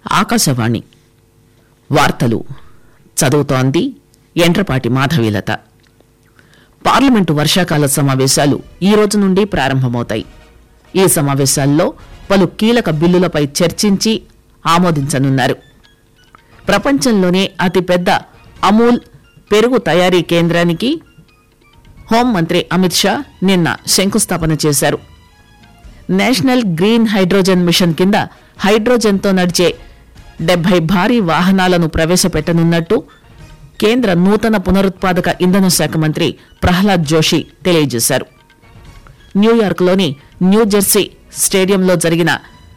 ఆకాశవాణి వార్తలు చదువుతోంది ఎండ్రపాటి మాధవీలత పార్లమెంటు వర్షాకాల సమావేశాలు ఈ రోజు నుండి ప్రారంభమవుతాయి ఈ సమావేశాల్లో పలు కీలక బిల్లులపై చర్చించి ఆమోదించనున్నారు ప్రపంచంలోనే అతిపెద్ద అమూల్ పెరుగు తయారీ కేంద్రానికి హోంమంత్రి అమిత్ షా నిన్న శంకుస్థాపన చేశారు నేషనల్ గ్రీన్ హైడ్రోజన్ మిషన్ కింద హైడ్రోజన్తో నడిచే డెబ్బై భారీ వాహనాలను ప్రవేశపెట్టనున్నట్టు కేంద్ర నూతన పునరుత్పాదక ఇంధన శాఖ మంత్రి ప్రహ్లాద్ జోషి తెలియజేశారు న్యూయార్క్లోని న్యూజెర్సీ స్టేడియంలో జరిగిన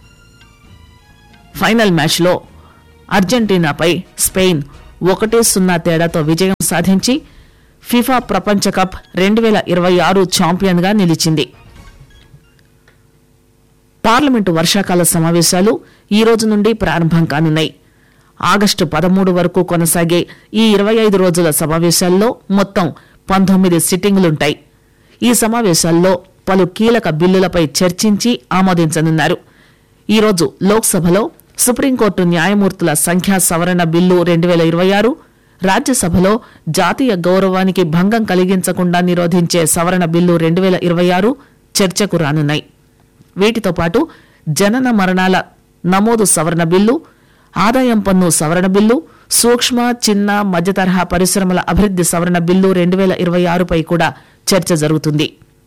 ఫైనల్ మ్యాచ్లో అర్జెంటీనాపై స్పెయిన్ ఒకటి సున్నా తేడాతో విజయం సాధించి ఫిఫా ప్రపంచ కప్ రెండు వేల ఇరవై ఆరు ఛాంపియన్గా నిలిచింది పార్లమెంటు వర్షాకాల సమావేశాలు ఈ రోజు నుండి ప్రారంభం కానున్నాయి ఆగస్టు పదమూడు వరకు కొనసాగే ఈ ఇరవై ఐదు రోజుల సమావేశాల్లో మొత్తం పంతొమ్మిది సిట్టింగులుంటాయి ఈ సమావేశాల్లో పలు కీలక బిల్లులపై చర్చించి ఆమోదించనున్నారు ఈరోజు లోక్సభలో సుప్రీంకోర్టు న్యాయమూర్తుల సంఖ్యా సవరణ బిల్లు రెండు వేల ఇరవై ఆరు రాజ్యసభలో జాతీయ గౌరవానికి భంగం కలిగించకుండా నిరోధించే సవరణ బిల్లు రెండు వేల ఇరవై ఆరు చర్చకు రానున్నాయి వీటితో పాటు జనన మరణాల నమోదు సవరణ బిల్లు ఆదాయం పన్ను సవరణ బిల్లు సూక్ష్మ చిన్న మధ్యతరహా పరిశ్రమల అభివృద్ది సవరణ బిల్లు రెండు వేల ఇరవై ఆరుపై కూడా చర్చ జరుగుతుంది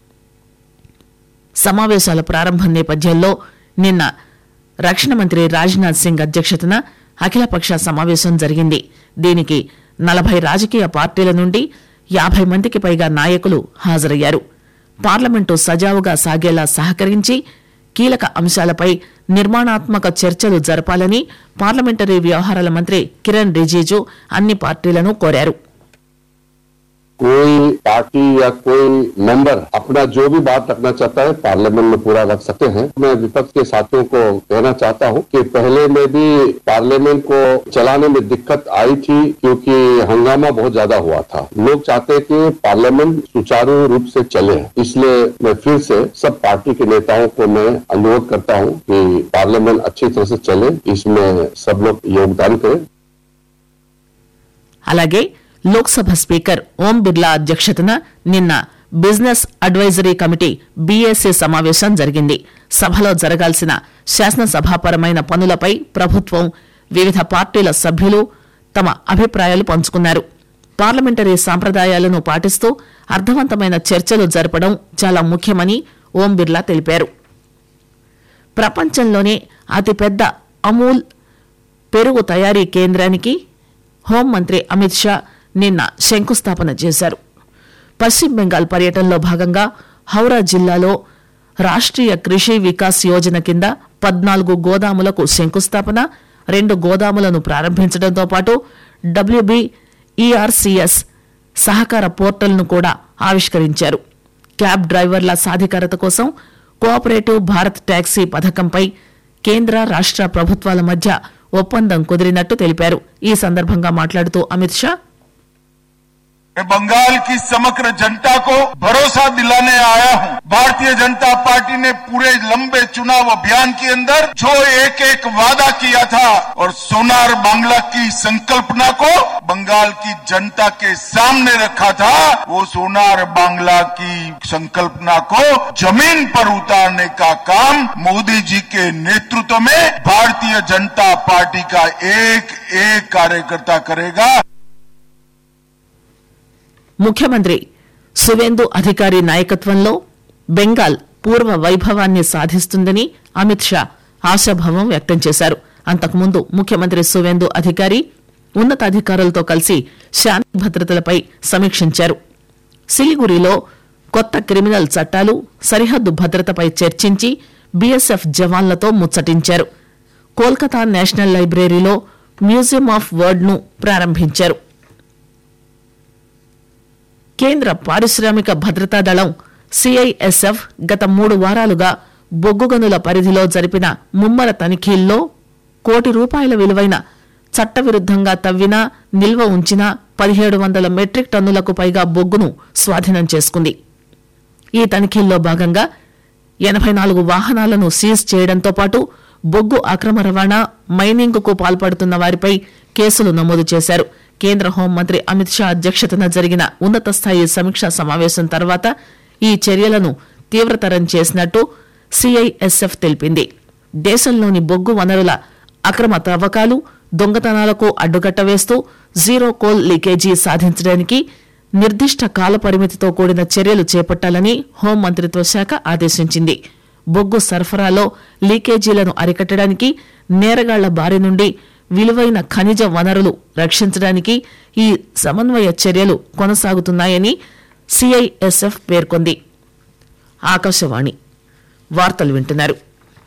సమావేశాల ప్రారంభం నేపథ్యంలో నిన్న రక్షణ మంత్రి రాజ్నాథ్ సింగ్ అధ్యక్షతన అఖిలపక్ష సమావేశం జరిగింది దీనికి నలభై రాజకీయ పార్టీల నుండి యాభై మందికి పైగా నాయకులు హాజరయ్యారు పార్లమెంటు సజావుగా సాగేలా సహకరించి కీలక అంశాలపై నిర్మాణాత్మక చర్చలు జరపాలని పార్లమెంటరీ వ్యవహారాల మంత్రి కిరణ్ రిజిజు అన్ని పార్టీలను కోరారు कोई पार्टी या कोई मेंबर अपना जो भी बात रखना चाहता है पार्लियामेंट में पूरा रख सकते हैं मैं विपक्ष के साथियों को कहना चाहता हूं कि पहले में भी पार्लियामेंट को चलाने में दिक्कत आई थी क्योंकि हंगामा बहुत ज्यादा हुआ था लोग चाहते हैं कि पार्लियामेंट सुचारू रूप से चले इसलिए मैं फिर से सब पार्टी के नेताओं को मैं अनुरोध करता हूं कि पार्लियामेंट अच्छी तरह से चले इसमें सब लोग योगदान करें అలాగే లోక్సభ స్పీకర్ ఓం బిర్లా అధ్యక్షతన నిన్న బిజినెస్ అడ్వైజరీ కమిటీ బీఏసీ సమావేశం జరిగింది సభలో జరగాల్సిన శాసనసభాపరమైన పనులపై ప్రభుత్వం వివిధ పార్టీల సభ్యులు తమ అభిప్రాయాలు పంచుకున్నారు పార్లమెంటరీ సాంప్రదాయాలను పాటిస్తూ అర్థవంతమైన చర్చలు జరపడం చాలా ముఖ్యమని ఓం బిర్లా తెలిపారు ప్రపంచంలోనే అతిపెద్ద అమూల్ పెరుగు తయారీ కేంద్రానికి హోంమంత్రి అమిత్ షా నిన్న శంకుస్థాపన చేశారు పశ్చిమ బెంగాల్ పర్యటనలో భాగంగా హౌరా జిల్లాలో రాష్ట్రీయ కృషి వికాస్ యోజన కింద పద్నాలుగు గోదాములకు శంకుస్థాపన రెండు గోదాములను ప్రారంభించడంతో పాటు డబ్ల్యూబీ ఈఆర్సీఎస్ సహకార పోర్టల్ను కూడా ఆవిష్కరించారు క్యాబ్ డ్రైవర్ల సాధికారత కోసం కోఆపరేటివ్ భారత్ టాక్సీ పథకంపై కేంద్ర రాష్ట్ర ప్రభుత్వాల మధ్య ఒప్పందం కుదిరినట్టు తెలిపారు ఈ సందర్భంగా మాట్లాడుతూ అమిత్ షా मैं बंगाल की समग्र जनता को भरोसा दिलाने आया हूं भारतीय जनता पार्टी ने पूरे लंबे चुनाव अभियान के अंदर जो एक एक वादा किया था और सोनार बांग्ला की संकल्पना को बंगाल की जनता के सामने रखा था वो सोनार बांग्ला की संकल्पना को जमीन पर उतारने का काम मोदी जी के नेतृत्व में भारतीय जनता पार्टी का एक एक कार्यकर्ता करेगा ముఖ్యమంత్రి సువేందు అధికారి నాయకత్వంలో బెంగాల్ పూర్వ వైభవాన్ని సాధిస్తుందని అమిత్ షా ఆశాభావం వ్యక్తం చేశారు అంతకుముందు ముఖ్యమంత్రి సువేందు అధికారి ఉన్నతాధికారులతో కలిసి శాంతి భద్రతలపై సమీక్షించారు సిలిగురిలో కొత్త క్రిమినల్ చట్టాలు సరిహద్దు భద్రతపై చర్చించి బీఎస్ఎఫ్ జవాన్లతో ముచ్చటించారు కోల్కతా నేషనల్ లైబ్రరీలో మ్యూజియం ఆఫ్ వర్డ్ ను ప్రారంభించారు కేంద్ర పారిశ్రామిక భద్రతా దళం సిఐఎస్ఎఫ్ గత మూడు వారాలుగా బొగ్గుగనుల పరిధిలో జరిపిన ముమ్మర తనిఖీల్లో కోటి రూపాయల విలువైన చట్టవిరుద్దంగా తవ్వినా నిల్వ ఉంచిన పదిహేడు వందల మెట్రిక్ టన్నులకు పైగా బొగ్గును స్వాధీనం చేసుకుంది ఈ తనిఖీల్లో భాగంగా ఎనభై నాలుగు వాహనాలను సీజ్ చేయడంతో పాటు బొగ్గు అక్రమ రవాణా మైనింగ్ కు పాల్పడుతున్న వారిపై కేసులు నమోదు చేశారు కేంద్ర హోంమంత్రి అమిత్ షా అధ్యక్షతన జరిగిన ఉన్నత స్థాయి సమీక్షా సమావేశం తర్వాత ఈ చర్యలను తీవ్రతరం చేసినట్టు సిఐఎస్ఎఫ్ తెలిపింది దేశంలోని బొగ్గు వనరుల అక్రమ తవ్వకాలు దొంగతనాలకు అడ్డుకట్ట వేస్తూ జీరో కోల్ లీకేజీ సాధించడానికి నిర్దిష్ట కాల పరిమితితో కూడిన చర్యలు చేపట్టాలని హోంమంత్రిత్వ శాఖ ఆదేశించింది బొగ్గు సరఫరాలో లీకేజీలను అరికట్టడానికి నేరగాళ్ల బారి నుండి విలువైన ఖనిజ వనరులు రక్షించడానికి ఈ సమన్వయ చర్యలు కొనసాగుతున్నాయని సిఐఎస్ఎఫ్ పేర్కొంది ఆకాశవాణి వార్తలు వింటున్నారు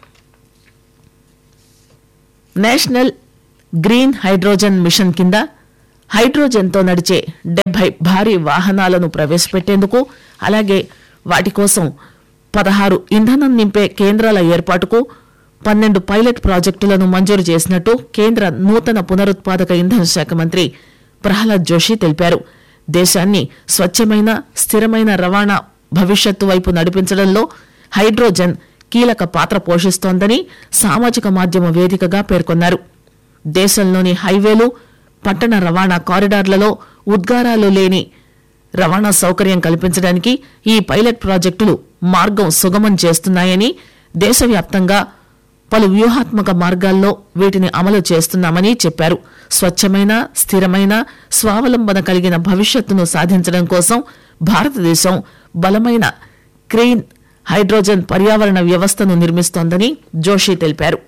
నేషనల్ గ్రీన్ హైడ్రోజన్ మిషన్ కింద హైడ్రోజన్తో నడిచే డెబ్బై భారీ వాహనాలను ప్రవేశపెట్టేందుకు అలాగే వాటి కోసం పదహారు ఇంధనం నింపే కేంద్రాల ఏర్పాటుకు పన్నెండు పైలట్ ప్రాజెక్టులను మంజూరు చేసినట్టు కేంద్ర నూతన పునరుత్పాదక ఇంధన శాఖ మంత్రి ప్రహ్లాద్ జోషి తెలిపారు దేశాన్ని స్వచ్ఛమైన స్థిరమైన రవాణా భవిష్యత్తు వైపు నడిపించడంలో హైడ్రోజన్ కీలక పాత్ర పోషిస్తోందని సామాజిక మాధ్యమ వేదికగా పేర్కొన్నారు దేశంలోని హైవేలు పట్టణ రవాణా కారిడార్లలో ఉద్గారాలు లేని రవాణా సౌకర్యం కల్పించడానికి ఈ పైలట్ ప్రాజెక్టులు మార్గం సుగమం చేస్తున్నాయని దేశవ్యాప్తంగా పలు వ్యూహాత్మక మార్గాల్లో వీటిని అమలు చేస్తున్నామని చెప్పారు స్వచ్ఛమైన స్థిరమైన స్వావలంబన కలిగిన భవిష్యత్తును సాధించడం కోసం భారతదేశం బలమైన క్లీన్ హైడ్రోజన్ పర్యావరణ వ్యవస్థను నిర్మిస్తోందని జోషి తెలిపారు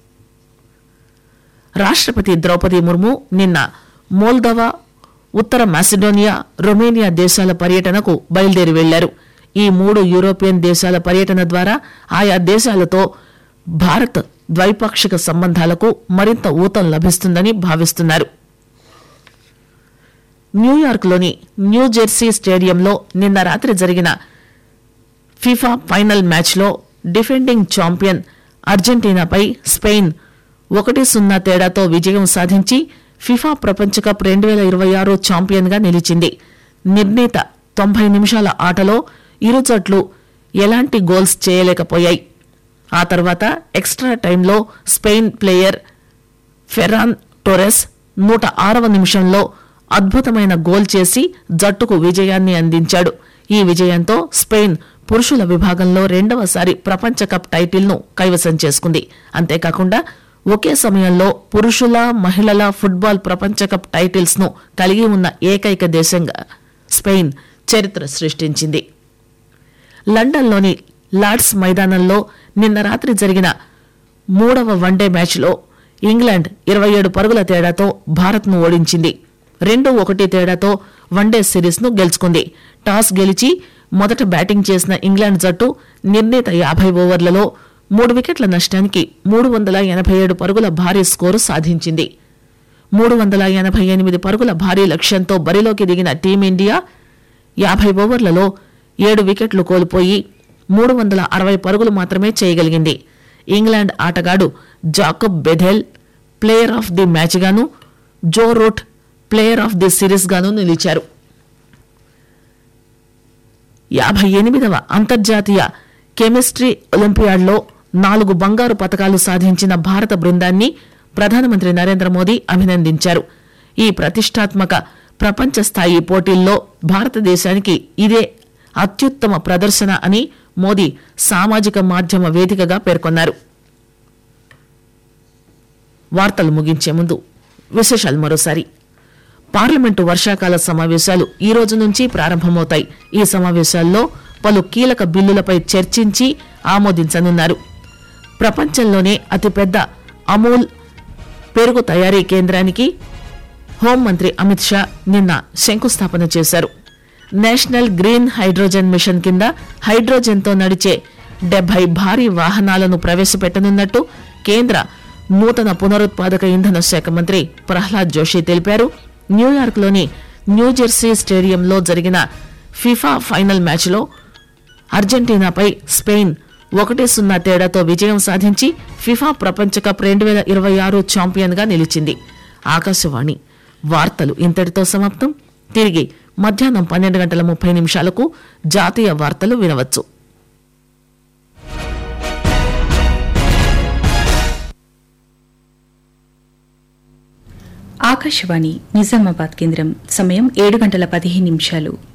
రాష్ట్రపతి ద్రౌపది ముర్ము నిన్న మోల్దోవా ఉత్తర మాసిడోనియా రొమేనియా దేశాల పర్యటనకు బయలుదేరి వెళ్లారు ఈ మూడు యూరోపియన్ దేశాల పర్యటన ద్వారా ఆయా దేశాలతో భారత్ ద్వైపాక్షిక సంబంధాలకు మరింత ఊతం లభిస్తుందని భావిస్తున్నారు న్యూయార్క్లోని న్యూజెర్సీ స్టేడియంలో నిన్న రాత్రి జరిగిన ఫిఫా ఫైనల్ మ్యాచ్లో డిఫెండింగ్ ఛాంపియన్ అర్జెంటీనాపై స్పెయిన్ ఒకటి సున్నా తేడాతో విజయం సాధించి ఫిఫా ప్రపంచ కప్ రెండు వేల ఇరవై ఆరు ఛాంపియన్ గా నిలిచింది నిర్ణీత తొంభై నిమిషాల ఆటలో ఇరు జట్లు ఎలాంటి గోల్స్ చేయలేకపోయాయి ఆ తర్వాత ఎక్స్ట్రా టైంలో స్పెయిన్ ప్లేయర్ ఫెరాన్ టోరెస్ నూట ఆరవ నిమిషంలో అద్భుతమైన గోల్ చేసి జట్టుకు విజయాన్ని అందించాడు ఈ విజయంతో స్పెయిన్ పురుషుల విభాగంలో రెండవసారి ప్రపంచ కప్ టైటిల్ను కైవసం చేసుకుంది అంతేకాకుండా ఒకే సమయంలో పురుషుల మహిళల ఫుట్బాల్ ప్రపంచ కప్ టైటిల్స్ ను కలిగి ఉన్న ఏకైక దేశంగా స్పెయిన్ చరిత్ర సృష్టించింది లండన్లోని లార్డ్స్ మైదానంలో నిన్న రాత్రి జరిగిన మూడవ వన్డే మ్యాచ్లో ఇంగ్లాండ్ ఇరవై ఏడు పరుగుల తేడాతో భారత్ను ఓడించింది రెండు ఒకటి తేడాతో వన్డే సిరీస్ను గెలుచుకుంది టాస్ గెలిచి మొదట బ్యాటింగ్ చేసిన ఇంగ్లాండ్ జట్టు నిర్ణీత యాభై ఓవర్లలో మూడు వికెట్ల నష్టానికి మూడు వందల ఎనభై ఏడు పరుగుల భారీ స్కోరు సాధించింది మూడు వందల ఎనభై ఎనిమిది పరుగుల భారీ లక్ష్యంతో బరిలోకి దిగిన టీమిండియా యాభై ఓవర్లలో ఏడు వికెట్లు కోల్పోయి మూడు వందల అరవై పరుగులు మాత్రమే చేయగలిగింది ఇంగ్లాండ్ ఆటగాడు Jacob Bethell player of the match గాను Joe Root player of the series గాను నిలిచారు యాభై ఎనిమిదవ అంతర్జాతీయ కెమిస్ట్రీ ఒలింపియాడ్లో నాలుగు బంగారు పతకాలు సాధించిన భారత బృందాన్ని ప్రధానమంత్రి నరేంద్ర మోదీ అభినందించారు ఈ ప్రతిష్టాత్మక ప్రపంచ స్థాయి పోటీల్లో భారతదేశానికి ఇదే అత్యుత్తమ ప్రదర్శన అని మోదీ సామాజిక మాధ్యమ వేదికగా పేర్కొన్నారు వార్తలు ముగించే ముందు విశేషాలు మరోసారి పార్లమెంటు వర్షాకాల సమావేశాలు ఈ రోజు నుంచి ప్రారంభమవుతాయి ఈ సమావేశాల్లో పలు కీలక బిల్లులపై చర్చించి ఆమోదించనున్నారు ప్రపంచంలోనే అతిపెద్ద అమూల్ పెరుగు తయారీ కేంద్రానికి హోంమంత్రి అమిత్ షా నిన్న శంకుస్థాపన చేశారు నేషనల్ గ్రీన్ హైడ్రోజన్ మిషన్ కింద హైడ్రోజన్తో నడిచే డెబ్బై భారీ వాహనాలను ప్రవేశపెట్టనున్నట్టు కేంద్ర నూతన పునరుత్పాదక ఇంధన శాఖ మంత్రి ప్రహ్లాద్ జోషి తెలిపారు న్యూయార్క్లోని న్యూజెర్సీ స్టేడియంలో జరిగిన ఫిఫా ఫైనల్ మ్యాచ్లో అర్జెంటీనాపై స్పెయిన్ ఒకటి సున్నా తేడాతో విజయం సాధించి ఫిఫా ప్రపంచ కప్ రెండు వేల ఇరవై ఆరు ఛాంపియన్ గా నిలిచింది ఆకాశవాణి వార్తలు ఇంతటితో సమాప్తం తిరిగి మధ్యాహ్నం పన్నెండు గంటల ముప్పై నిమిషాలకు జాతీయ వార్తలు వినవచ్చు ఆకాశవాణి నిజామాబాద్ కేంద్రం సమయం ఏడు గంటల పదిహేను నిమిషాలు